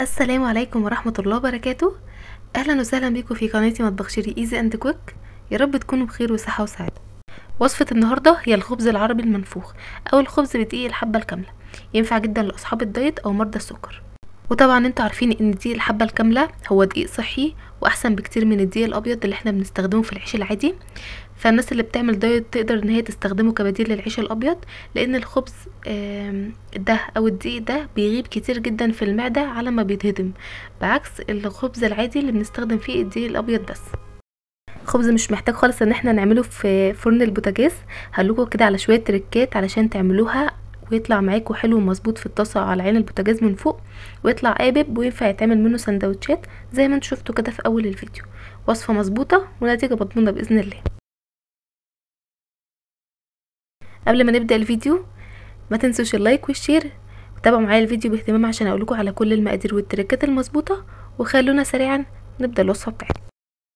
السلام عليكم ورحمة الله وبركاته أهلا وسهلا بكم في قناتي مطبخ شيري ايزي اند كويك يا رب تكونوا بخير وصحة وسعادة وصفة النهاردة هي الخبز العربي المنفوخ أو الخبز بدقيق الحبة الكاملة ينفع جدا لأصحاب الدايت أو مرضى السكر وطبعا انتوا عارفين ان دقيق الحبة الكاملة هو دقيق صحي واحسن بكتير من الدقيق الابيض اللي احنا بنستخدمه في العيش العادي فالناس اللي بتعمل دايت تقدر ان هي تستخدمه كبديل للعيش الابيض لان الخبز ده او الدقيق ده بيغيب كتير جدا في المعدة على ما بيتهضم بعكس الخبز العادي اللي بنستخدم فيه الدقيق الابيض بس خبز مش محتاج خالص ان احنا نعمله في فرن البوتاجاز هقولكوا كده على شويه تريكات علشان تعملوها ويطلع معاكوا حلو ومظبوط في الطاسه على عين البوتاجاز من فوق ويطلع قابب وينفع يتعمل منه سندوتشات زي ما انتوا شفتوا كده في اول الفيديو وصفه مظبوطه ونتيجه مضمونه باذن الله قبل ما نبدا الفيديو ما تنسوش اللايك والشير وتابعوا معايا الفيديو باهتمام عشان اقولكوا على كل المقادير والتركات المظبوطه وخلونا سريعا نبدا الوصفه بتاعتنا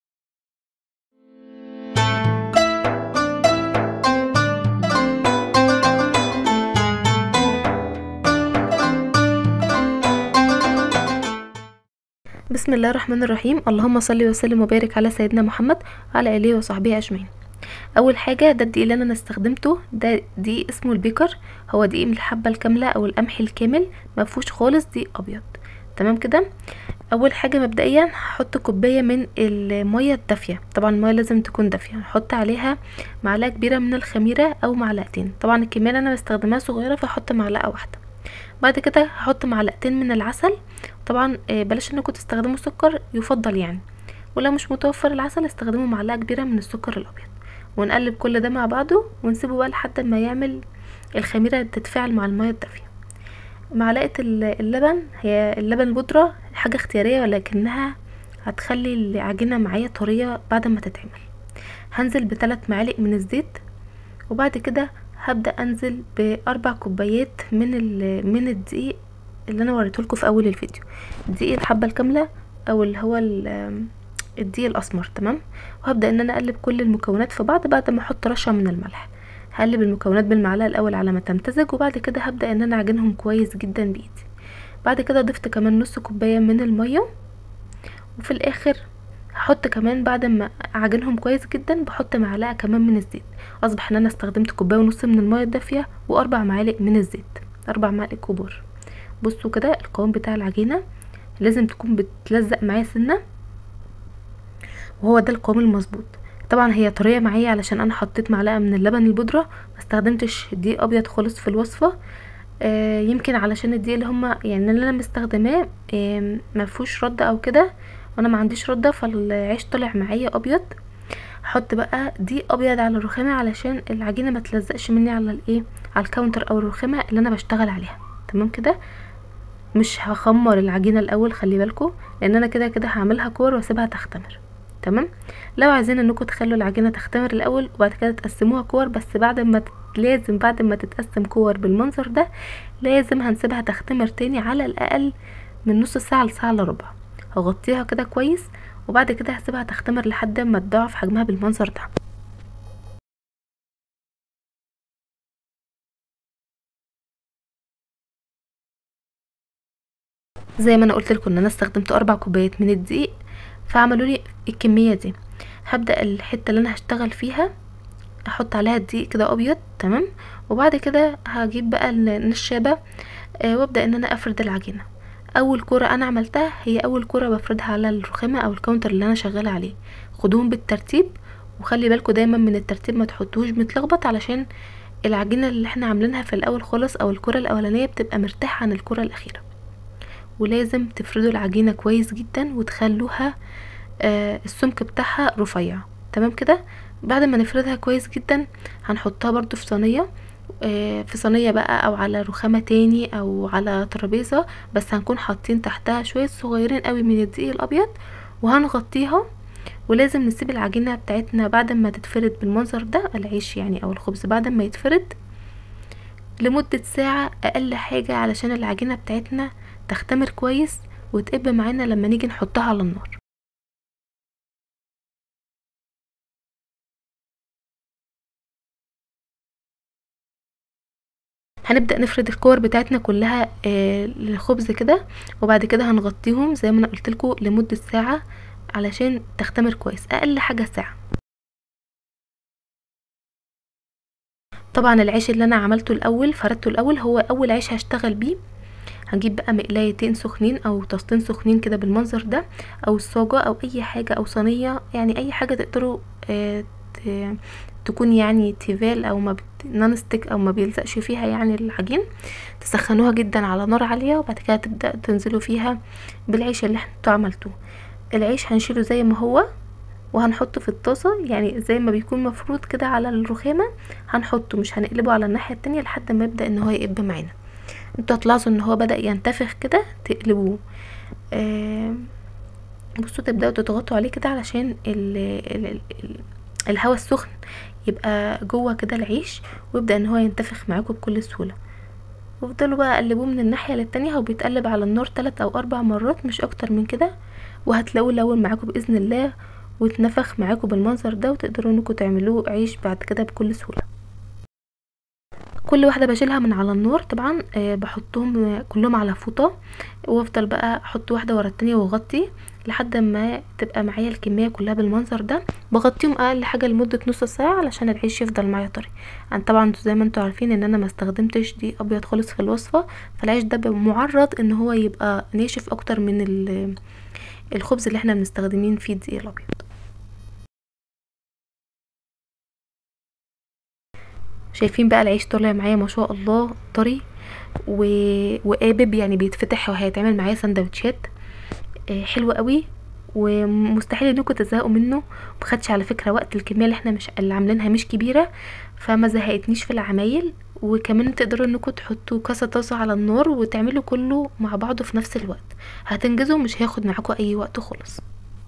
بسم الله الرحمن الرحيم اللهم صل وسلم وبارك على سيدنا محمد وعلى اله وصحبه اجمعين اول حاجه ده الدقيق اللي انا استخدمته ده دقيق اسمه البيكر هو دقيق من الحبه الكامله او القمح الكامل ما فيهوش خالص دقيق ابيض تمام كده اول حاجه مبدئيا هحط كوبايه من الميه الدافيه طبعا الميه لازم تكون دافيه هحط عليها معلقه كبيره من الخميره او معلقتين طبعا الكميه اللي انا بستخدمها صغيره فاحط معلقه واحده بعد كده هحط معلقتين من العسل طبعا بلاش انكم تستخدموا سكر يفضل يعني ولو مش متوفر العسل استخدموا معلقه كبيره من السكر الابيض ونقلب كل ده مع بعضه ونسيبه بقى لحد ما يعمل الخميره تتفاعل مع الميه الدافيه معلقه اللبن هي اللبن بودره حاجه اختياريه ولكنها هتخلي العجينه معايا طريه بعد ما تتعمل هنزل بثلاث معالق من الزيت وبعد كده هبدا انزل باربع كوبايات من من الدقيق اللي انا وريته لكم في اول الفيديو دقيق الحبه الكامله او اللي هو الدقيق الاسمر تمام وهبدا ان انا اقلب كل المكونات في بعض بعد ما احط رشه من الملح هقلب المكونات بالمعلقه الاول على ما تمتزج وبعد كده هبدا ان انا اعجنهم كويس جدا بايدي بعد كده ضفت كمان نص كوبايه من الميه وفي الاخر هحط كمان بعد ما اعجنهم كويس جدا بحط معلقه كمان من الزيت اصبح ان انا استخدمت كوبايه ونص من الميه الدافيه واربع معالق من الزيت اربع معالق كبار بصوا كده القوام بتاع العجينه لازم تكون بتلزق معايا سنه وهو ده القوام المظبوط طبعا هي طريه معايا علشان انا حطيت معلقه من اللبن البودره ما استخدمتش دقيق ابيض خالص في الوصفه آه يمكن علشان الدقيق اللي هما يعني اللي انا مستخدماه آه ما فيهوش رده او كده وانا ما عنديش رده فالعيش طلع معايا ابيض احط بقى دقيق ابيض على الرخامه علشان العجينه ما تلزقش مني على الايه على الكاونتر او الرخامه اللي انا بشتغل عليها تمام كده مش هخمر العجينه الاول خلي بالكم لان انا كده كده هعملها كور واسيبها تختمر تمام لو عايزين انكم تخلوا العجينه تختمر الاول وبعد كده تقسموها كور بس بعد ما ت... لازم بعد ما تتقسم كور بالمنظر ده لازم هنسيبها تختمر تاني على الاقل من نص ساعه لساعه الا ربع هغطيها كده كويس وبعد كده هسيبها تختمر لحد ما تضاعف حجمها بالمنظر ده زي ما انا قلت لكم ان انا استخدمت اربع كوبايات من الدقيق فعملوا لي الكميه دي هبدا الحته اللي انا هشتغل فيها احط عليها الدقيق كده ابيض تمام وبعد كده هجيب بقى النشابه آه وابدا ان انا افرد العجينه اول كوره انا عملتها هي اول كوره بفردها على الرخامه او الكاونتر اللي انا شغاله عليه خدوهم بالترتيب وخلي بالكم دايما من الترتيب ما تحطوش متلخبط علشان العجينه اللي احنا عاملينها في الاول خالص او الكوره الاولانيه بتبقى مرتاحه عن الكوره الاخيره ولازم تفردوا العجينه كويس جدا وتخلوها آه السمك بتاعها رفيع تمام كده بعد ما نفردها كويس جدا هنحطها برضو في صينيه آه في صينيه بقى او على رخامه تاني او على ترابيزه بس هنكون حاطين تحتها شويه صغيرين قوي من الدقيق الابيض وهنغطيها ولازم نسيب العجينه بتاعتنا بعد ما تتفرد بالمنظر ده العيش يعني او الخبز بعد ما يتفرد لمده ساعه اقل حاجه علشان العجينه بتاعتنا تختمر كويس وتقب معانا لما نيجي نحطها على النار هنبدا نفرد الكور بتاعتنا كلها آه للخبز كده وبعد كده هنغطيهم زي ما انا قلت لكم لمده ساعه علشان تختمر كويس اقل حاجه ساعه طبعا العيش اللي انا عملته الاول فردته الاول هو اول عيش هشتغل بيه هجيب بقى مقلايتين سخنين او طاستين سخنين كده بالمنظر ده او الصاجة او اي حاجة او صينية يعني اي حاجة تقدروا آه تكون يعني تيفال او ما نون ستيك او ما بيلزقش فيها يعني العجين تسخنوها جدا على نار عالية وبعد كده تبدأ تنزلوا فيها بالعيش اللي انتوا عملتوه العيش هنشيله زي ما هو وهنحطه في الطاسة يعني زي ما بيكون مفروض كده على الرخامة هنحطه مش هنقلبه على الناحية التانية لحد ما يبدأ ان هو يقب معانا انتوا هتلاحظوا ان هو بدأ ينتفخ كده تقلبوه آه بصوا تبدأوا تضغطوا عليه كده علشان ال ال ال الهواء السخن يبقى جوه كده العيش ويبدأ ان هو ينتفخ معاكم بكل سهولة وافضلوا بقى قلبوه من الناحية للتانية هو بيتقلب على النار تلات او اربع مرات مش اكتر من كده وهتلاقوه لون معاكم باذن الله واتنفخ معاكم بالمنظر ده وتقدروا انكم تعملوه عيش بعد كده بكل سهوله كل واحده بشيلها من على النار طبعا أه بحطهم كلهم على فوطه وافضل بقى احط واحده ورا التانية واغطي لحد ما تبقى معايا الكميه كلها بالمنظر ده بغطيهم اقل حاجه لمده نص ساعه علشان العيش يفضل معايا طري يعني طبعا زي ما انتوا عارفين ان انا ما استخدمتش دي ابيض خالص في الوصفه فالعيش ده معرض ان هو يبقى ناشف اكتر من الخبز اللي احنا بنستخدمين فيه الدقيق الابيض شايفين بقى العيش طالع معايا ما شاء الله طري و... وقابب يعني بيتفتح وهيتعمل معايا سندوتشات آه حلوه قوي ومستحيل انكم تزهقوا منه مخدش على فكره وقت الكميه اللي احنا مش اللي عاملينها مش كبيره فما زهقتنيش في العمايل وكمان تقدروا انكم تحطوا كاسه طاسه على النار وتعملوا كله مع بعضه في نفس الوقت هتنجزوا مش هياخد معاكم اي وقت خالص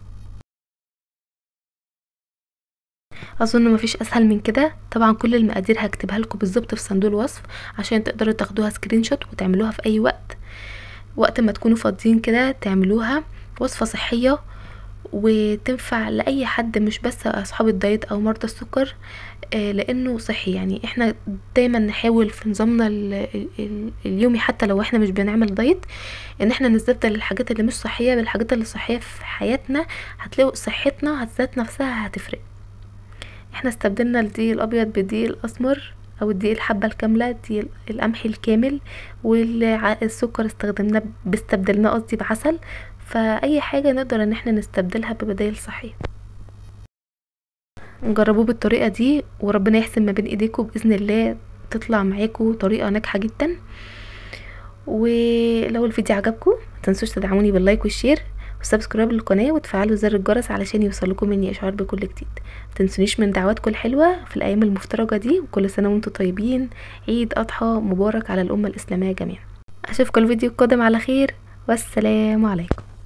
اظن مفيش اسهل من كده طبعا كل المقادير هكتبها لكم بالظبط في صندوق الوصف عشان تقدروا تاخدوها سكرين شوت وتعملوها في اي وقت وقت ما تكونوا فاضيين كده تعملوها وصفه صحيه وتنفع لاي حد مش بس اصحاب الدايت او مرضى السكر آه لانه صحي يعني احنا دايما نحاول في نظامنا اليومي حتى لو احنا مش بنعمل دايت ان احنا نستبدل الحاجات اللي مش صحيه بالحاجات اللي صحيه في حياتنا هتلاقوا صحتنا ذات نفسها هتفرق احنا استبدلنا الدقيق الابيض بالدقيق الاسمر او الدقيق الحبه الكامله الدقيق القمحي الكامل والسكر استخدمناه باستبدلناه قصدي بعسل فاي حاجه نقدر ان احنا نستبدلها ببدائل صحيه جربوه بالطريقه دي وربنا يحسن ما بين ايديكم باذن الله تطلع معاكم طريقه ناجحه جدا ولو الفيديو عجبكم متنسوش تدعموني باللايك والشير وسبسكرايب للقناه وتفعلوا زر الجرس علشان يوصلكم مني اشعار بكل جديد متنسونيش من دعواتكم الحلوه في الايام المفترجه دي وكل سنه وانتم طيبين عيد اضحى مبارك على الامه الاسلاميه جميعا اشوفكم الفيديو القادم على خير والسلام عليكم